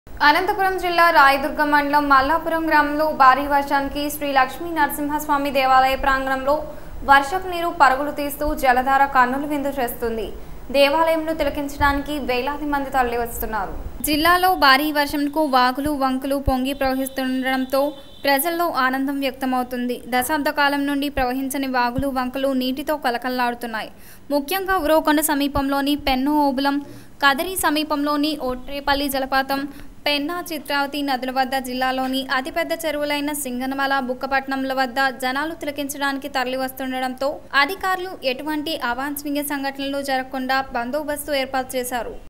అనంతపురం జిల్లా రాయదుర్గ మండలం మల్లాపురం గ్రామంలో భారీ వర్షానికి శ్రీ లక్ష్మీ నరసింహస్వామి దేవాలయ ప్రాంగణంలో వర్షపు నీరు పరుగులు తీస్తూ జలధార కన్నులు విందు చేస్తుంది దేవాలయంలో తిలకించడానికి వేలాది మంది తరలి వస్తున్నారు జిల్లాలో భారీ వర్షంకు వాగులు వంకులు పొంగి ప్రవహిస్తుండటంతో ప్రజల్లో ఆనందం వ్యక్తమవుతుంది దశాబ్ద కాలం నుండి ప్రవహించని వాగులు వంకలు నీటితో కలకల్లాడుతున్నాయి ముఖ్యంగా ఉరవకొండ సమీపంలోని పెన్ను ఓబులం కదిరి సమీపంలోని ఓట్రేపల్లి జలపాతం పెన్నా చిత్రావతి నదుల వద్ద జిల్లాలోని అతిపెద్ద చెరువులైన సింగనమల బుక్కపట్నంల వద్ద జనాలు తిలకించడానికి తరలి వస్తుండటంతో అధికారులు ఎటువంటి అవాంఛనీయ సంఘటనలు జరగకుండా బందోబస్తు ఏర్పాటు చేశారు